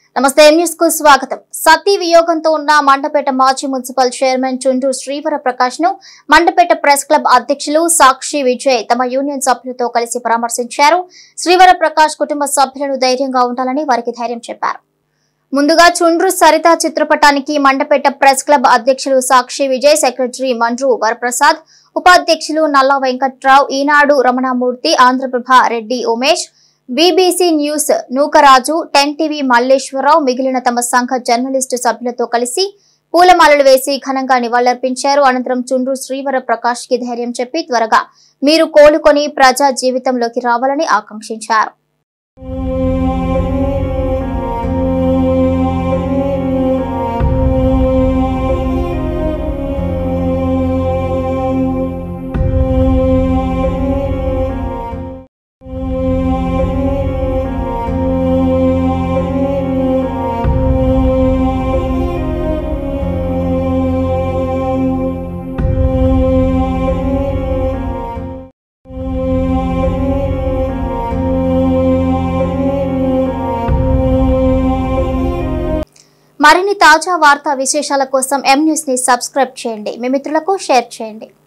నమస్తే M news కు స్వాగతం సతీ వియోగంతో ఉన్న మండపేట మాజీ మున్సిపల్ చైర్మన్ చుండ్రు శ్రీవర ప్రకాష్ ను మండపేట ప్రెస్ క్లబ్ అధ్యక్షులు సాక్షి విజయ్ తమ యూనియన్ సభ్యులతో కలిసి పరామర్శించారు శ్రీవర ప్రకాష్ కుటుంబ సభ్యులను ధైర్యంగా ఉండాలని వారికి ధైర్యం చెప్పారు ముందుగా చుండ్రు సరిత చిత్రపటానికి మండపేట ప్రెస్ క్లబ్ అధ్యక్షులు సాక్షి విజయ్ సెక్రటరీ మండ్రు వరప్రసాద్ ఉపాధ్యక్షులు Nalla Venkatrao Eenadu Ramanamurthy Andhra Prabha Reddy Umesh BBC news Nookaraju ten TV Malleswararao మిగిలిన తమ సంఘ జర్నలిస్టు సభ్యులతో కలిసి పూలమాలలు వేసి ఘనంగా నివాళులర్పించారు అనంతరం చుండ్రు శ్రీవర ప్రకాష్ కి ధైర్యం చెప్పి త్వరగా మీరు కోలుకొని ప్రజా జీవితంలోకి రావాలని ఆకాంక్షించారు మరిన్ని తాజా వార్తా విశేషాల కోసం ఎం న్యూస్ ని సబ్స్క్రైబ్ చేయండి మీ మిత్రులకు షేర్ చేయండి